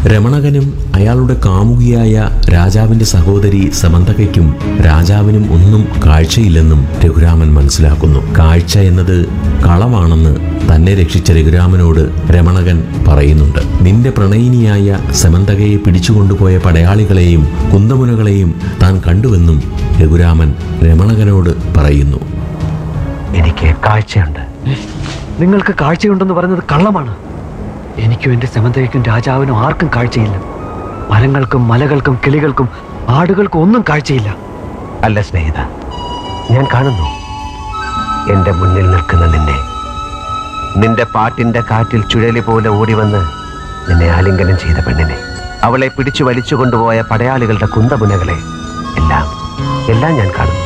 രമണകനും അയാളുടെ കാമുകിയായ രാജാവിന്റെ സഹോദരി സമന്തകയ്ക്കും രാജാവിനും ഒന്നും കാഴ്ചയില്ലെന്നും രഘുരാമൻ മനസ്സിലാക്കുന്നു കാഴ്ച എന്നത് കളവാണെന്ന് തന്നെ രക്ഷിച്ച രഘുരാമനോട് രമണകൻ പറയുന്നുണ്ട് നിന്റെ പ്രണയിനിയായ സമന്തകയെ പിടിച്ചുകൊണ്ടുപോയ പടയാളികളെയും കുന്തമുനകളെയും താൻ കണ്ടുവെന്നും രഘുരാമൻ രമണകനോട് പറയുന്നു എനിക്ക് കാഴ്ചയുണ്ട് നിങ്ങൾക്ക് കാഴ്ചയുണ്ടെന്ന് പറയുന്നത് കള്ളമാണ് എനിക്കും എൻ്റെ സമന്തയ്ക്കും രാജാവിനും ആർക്കും കാഴ്ചയില്ല മരങ്ങൾക്കും മലകൾക്കും കിളികൾക്കും ആടുകൾക്കും ഒന്നും കാഴ്ചയില്ല അല്ല സ്നേഹിത ഞാൻ കാണുന്നു എന്റെ മുന്നിൽ നിൽക്കുന്ന നിന്നെ നിന്റെ പാട്ടിന്റെ കാറ്റിൽ ചുഴലി പോലെ ഓടി വന്ന് നിന്നെ ആലിംഗനം ചെയ്ത പെണ്ണിനെ അവളെ പിടിച്ചു വലിച്ചു കൊണ്ടുപോയ പടയാളികളുടെ കുന്തമുനകളെ എല്ലാം എല്ലാം ഞാൻ കാണുന്നു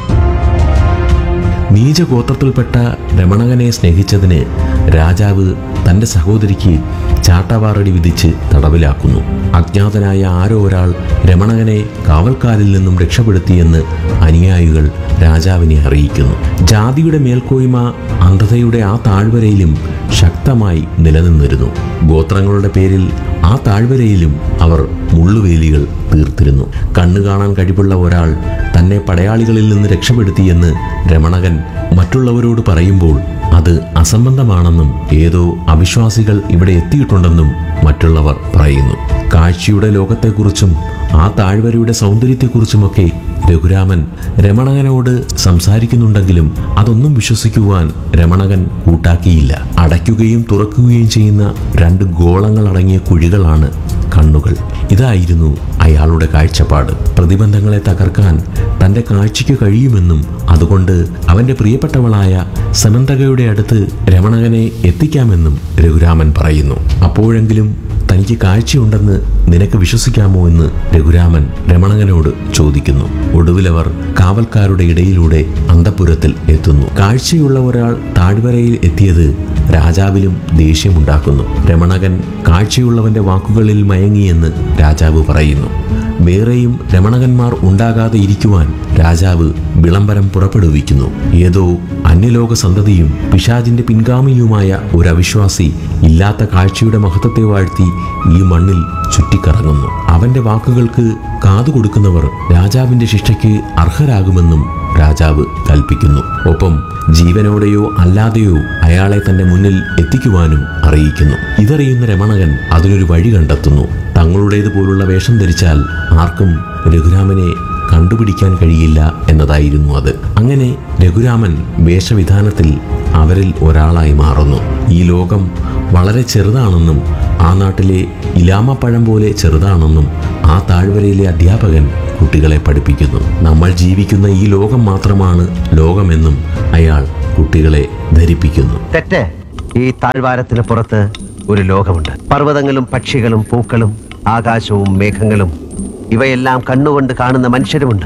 നീചഗോത്രത്തിൽപ്പെട്ട രമണകനെ സ്നേഹിച്ചതിന് രാജാവ് തന്റെ സഹോദരിക്ക് ചാട്ടവാറടി വിധിച്ച് തടവിലാക്കുന്നു അജ്ഞാതനായ ആരോ ഒരാൾ രമണകനെ കാവൽക്കാരിൽ നിന്നും രക്ഷപ്പെടുത്തിയെന്ന് അനുയായികൾ രാജാവിനെ അറിയിക്കുന്നു ജാതിയുടെ മേൽക്കോയ്മ അന്ധതയുടെ ആ താഴ്വരയിലും ശക്തമായി നിലനിന്നിരുന്നു ഗോത്രങ്ങളുടെ പേരിൽ ആ താഴ്വരയിലും അവർ മുള്ളുവേലികൾ തീർത്തിരുന്നു കണ്ണു കാണാൻ കഴിവുള്ള ഒരാൾ തന്നെ പടയാളികളിൽ നിന്ന് രക്ഷപ്പെടുത്തിയെന്ന് രമണകൻ മറ്റുള്ളവരോട് പറയുമ്പോൾ അത് അസംബന്ധമാണെന്നും ഏതോ അവിശ്വാസികൾ ഇവിടെ എത്തിയിട്ടുണ്ടെന്നും മറ്റുള്ളവർ പറയുന്നു കാഴ്ചയുടെ ലോകത്തെക്കുറിച്ചും ആ താഴ്വരയുടെ സൗന്ദര്യത്തെക്കുറിച്ചുമൊക്കെ രഘുരാമൻ രമണകനോട് സംസാരിക്കുന്നുണ്ടെങ്കിലും അതൊന്നും വിശ്വസിക്കുവാൻ രമണകൻ കൂട്ടാക്കിയില്ല അടയ്ക്കുകയും തുറക്കുകയും ചെയ്യുന്ന രണ്ട് ഗോളങ്ങൾ അടങ്ങിയ കുഴികളാണ് കണ്ണുകൾ ഇതായിരുന്നു അയാളുടെ കാഴ്ചപ്പാട് പ്രതിബന്ധങ്ങളെ തകർക്കാൻ തൻ്റെ കാഴ്ചയ്ക്ക് കഴിയുമെന്നും അതുകൊണ്ട് അവൻ്റെ പ്രിയപ്പെട്ടവളായ സമന്തകയുടെ അടുത്ത് രമണകനെ എത്തിക്കാമെന്നും രഘുരാമൻ പറയുന്നു അപ്പോഴെങ്കിലും തനിക്ക് കാഴ്ചയുണ്ടെന്ന് നിനക്ക് വിശ്വസിക്കാമോ എന്ന് രഘുരാമൻ രമണകനോട് ചോദിക്കുന്നു ഒടുവിലവർ കാവൽക്കാരുടെ ഇടയിലൂടെ അന്തപുരത്തിൽ എത്തുന്നു കാഴ്ചയുള്ള ഒരാൾ താഴ്വരയിൽ എത്തിയത് രാജാവിലും ദേഷ്യമുണ്ടാക്കുന്നു രമണകൻ കാഴ്ചയുള്ളവന്റെ വാക്കുകളിൽ മയങ്ങിയെന്ന് രാജാവ് പറയുന്നു വേറെയും രമണകന്മാർ ഉണ്ടാകാതെ ഇരിക്കുവാൻ രാജാവ് വിളംബരം പുറപ്പെടുവിക്കുന്നു ഏതോ അന്യലോക സന്തതിയും പിശാചിന്റെ പിൻഗാമിയുമായ ഒരു അവിശ്വാസി ഇല്ലാത്ത കാഴ്ചയുടെ മഹത്വത്തെ വാഴ്ത്തി ഈ മണ്ണിൽ ചുറ്റിക്കറങ്ങുന്നു അവന്റെ വാക്കുകൾക്ക് കാതു കൊടുക്കുന്നവർ രാജാവിന്റെ ശിക്ഷയ്ക്ക് അർഹരാകുമെന്നും രാജാവ് കൽപ്പിക്കുന്നു ഒപ്പം ജീവനോടെയോ അല്ലാതെയോ അയാളെ തന്റെ മുന്നിൽ എത്തിക്കുവാനും അറിയിക്കുന്നു ഇതറിയുന്ന രമണകൻ അതിനൊരു വഴി കണ്ടെത്തുന്നു തങ്ങളുടേതുപോലുള്ള വേഷം ധരിച്ചാൽ ആർക്കും രഘുരാമനെ കണ്ടുപിടിക്കാൻ കഴിയില്ല എന്നതായിരുന്നു അത് അങ്ങനെ രഘുരാമൻ വേഷവിധാനത്തിൽ അവരിൽ ഒരാളായി മാറുന്നു ഈ ലോകം വളരെ ചെറുതാണെന്നും ആ നാട്ടിലെ ഇലാമപ്പഴം പോലെ ചെറുതാണെന്നും ആ താഴ്വരയിലെ അധ്യാപകൻ കുട്ടികളെ പഠിപ്പിക്കുന്നു നമ്മൾ ജീവിക്കുന്ന ഈ ലോകം മാത്രമാണ് ലോകമെന്നും അയാൾ കുട്ടികളെ ധരിപ്പിക്കുന്നു തെറ്റ് ഈ താഴ്വാരത്തിന് പുറത്ത് ഒരു ലോകമുണ്ട് പർവ്വതങ്ങളും പക്ഷികളും പൂക്കളും ആകാശവും മേഘങ്ങളും ഇവയെല്ലാം കണ്ണുകൊണ്ട് കാണുന്ന മനുഷ്യരുമുണ്ട്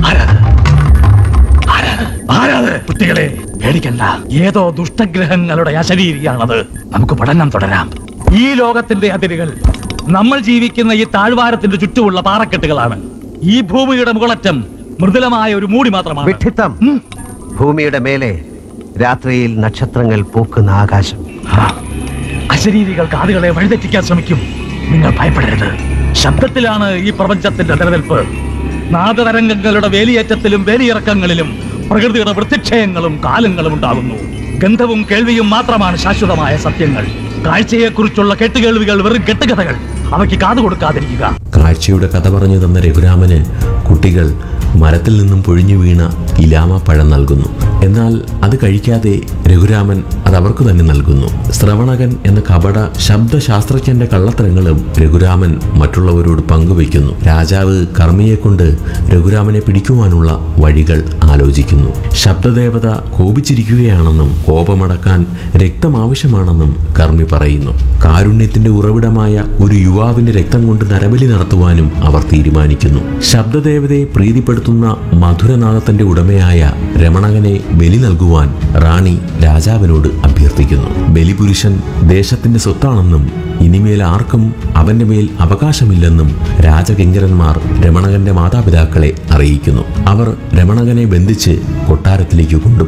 ആരാത് കുട്ടികളെ പേടിക്കണ്ട ഏതോ ദുഷ്ടഗ്രഹങ്ങളുടെ അശരീരിയാണത് നമുക്ക് പഠനം തുടരാം ഈ ലോകത്തിന്റെ അതിരുകൾ നമ്മൾ ജീവിക്കുന്ന ഈ താഴ്വാരത്തിന്റെ ചുറ്റുമുള്ള പാറക്കെട്ടുകളാണ് ഈ ഭൂമിയുടെ മുകളറ്റം മൃദുലമായ ഒരു മൂടി മാത്രമാണ് വിഡ്ഢിത്തം ഉം. ഭൂമിയുടെ മേലെ രാത്രിയിൽ നക്ഷത്രങ്ങൾ പൂക്കുന്ന ആകാശം ആ, അശരീരികൾ കാതുകളെ വഴിതെറ്റിക്കാൻ ശ്രമിക്കും നിങ്ങൾ ഭയപ്പെടരുത് ശബ്ദത്തിലാണ് ഈ പ്രപഞ്ചത്തിന്റെ നിലനിൽപ്പ് നാദതരംഗങ്ങളുടെ വേലിയേറ്റത്തിലും വേലിയിറക്കങ്ങളിലും പ്രകൃതിയുടെ വൃത്തിക്ഷയങ്ങളും കാലങ്ങളും ഉണ്ടാകുന്നു ഗന്ധവും കേൾവിയും മാത്രമാണ് ശാശ്വതമായ സത്യങ്ങൾ കാഴ്ചയെക്കുറിച്ചുള്ള കെട്ടുകേൾവികൾ വെറും കെട്ടുകഥകൾ അവയ്ക്ക് കാതു കൊടുക്കാതിരിക്കുക കാഴ്ചയുടെ കഥ പറഞ്ഞു തന്ന രഘുരാമന് കുട്ടികൾ മരത്തിൽ നിന്നും പൊഴിഞ്ഞു വീണ ഇലാമ പഴം നൽകുന്നു എന്നാൽ അത് കഴിക്കാതെ രഘുരാമൻ അത് അവർക്ക് തന്നെ നൽകുന്നു ശ്രവണകൻ എന്ന കപട ശബ്ദശാസ്ത്രജ്ഞന്റെ കള്ളത്തരങ്ങളും രഘുരാമൻ മറ്റുള്ളവരോട് പങ്കുവയ്ക്കുന്നു രാജാവ് കർമ്മിയെക്കൊണ്ട് രഘുരാമനെ പിടിക്കുവാനുള്ള വഴികൾ ആലോചിക്കുന്നു ശബ്ദദേവത കോപിച്ചിരിക്കുകയാണെന്നും കോപമടക്കാൻ രക്തം ആവശ്യമാണെന്നും കർമ്മി പറയുന്നു കാരുണ്യത്തിന്റെ ഉറവിടമായ ഒരു യുവാവിന്റെ രക്തം കൊണ്ട് നരബലി നടത്തുവാനും അവർ തീരുമാനിക്കുന്നു ശബ്ദദേവതയെ പ്രീതിപ്പെടുത്തുന്ന മധുരനാഥത്തിന്റെ ഉടമയായ രമണകനെ ബലി നൽകുവാൻ റാണി രാജാവിനോട് അഭ്യർത്ഥിക്കുന്നു ബലിപുരുഷൻ ദേശത്തിന്റെ സ്വത്താണെന്നും ഇനിമേൽ ആർക്കും അവന്റെ മേൽ അവകാശമില്ലെന്നും രാജകിങ്കരന്മാർ രമണകന്റെ മാതാപിതാക്കളെ അറിയിക്കുന്നു അവർ രമണകനെ ബന്ധിച്ച് കൊട്ടാരത്തിലേക്ക് കൊണ്ടുപോകുന്നു